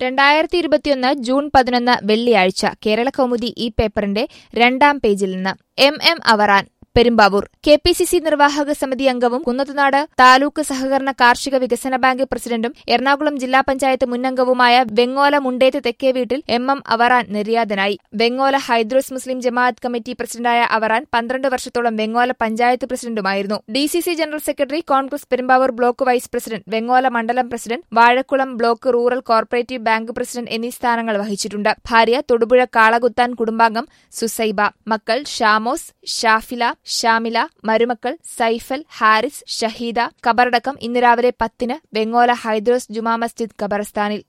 രണ്ടായിരത്തി ഇരുപത്തിയൊന്ന് ജൂൺ പതിനൊന്ന് വെള്ളിയാഴ്ച കേരള കൗമുദി ഈ പേപ്പറിന്റെ രണ്ടാം പേജിൽ നിന്ന് M M Avaran Perumbavoor K P C C നിർവാഹക സമിതി അംഗവും കുന്നത്തുനാട് താലൂക്ക് സഹകരണ കാർഷിക വികസന ബാങ്ക് പ്രസിഡന്റും എറണാകുളം ജില്ലാ പഞ്ചായത്ത് മുന്നംഗവുമായ വെങ്ങോല മുണ്ടേത്ത് തെക്കേ വീട്ടിൽ എം എം അവറാൻ നിര്യാതനായി വെങ്ങോല ഹൈദ്രോസ് മുസ്ലിം ജമാഅത്ത് കമ്മിറ്റി പ്രസിഡന്റായ അവറാൻ പന്ത്രണ്ട് വർഷത്തോളം വെങ്ങോല പഞ്ചായത്ത് പ്രസിഡന്റുമായിരുന്നു D C C general secretary Congress Perumbavoor block vice president Vengola മണ്ഡലം president Vazhakkulam block rural cooperative bank president എന്നീ സ്ഥാനങ്ങൾ വഹിച്ചിട്ടുണ്ട് ഭാര്യ തൊടുപുഴ കാളകുത്താൻ കുടുംബാംഗം സുസൈബ മക്കൾ ഷാമോസ് ഷാഫില ഷാമില മരുമക്കൾ സൈഫൽ ഹാരിസ് ഷഹീദ ഖബറടക്കം ഇന്ന് രാവിലെ പത്തിന് വെങ്ങോല ഹൈദ്രോസ് ജുമാ മസ്ജിദ് ഖബർസ്ഥാനിൽ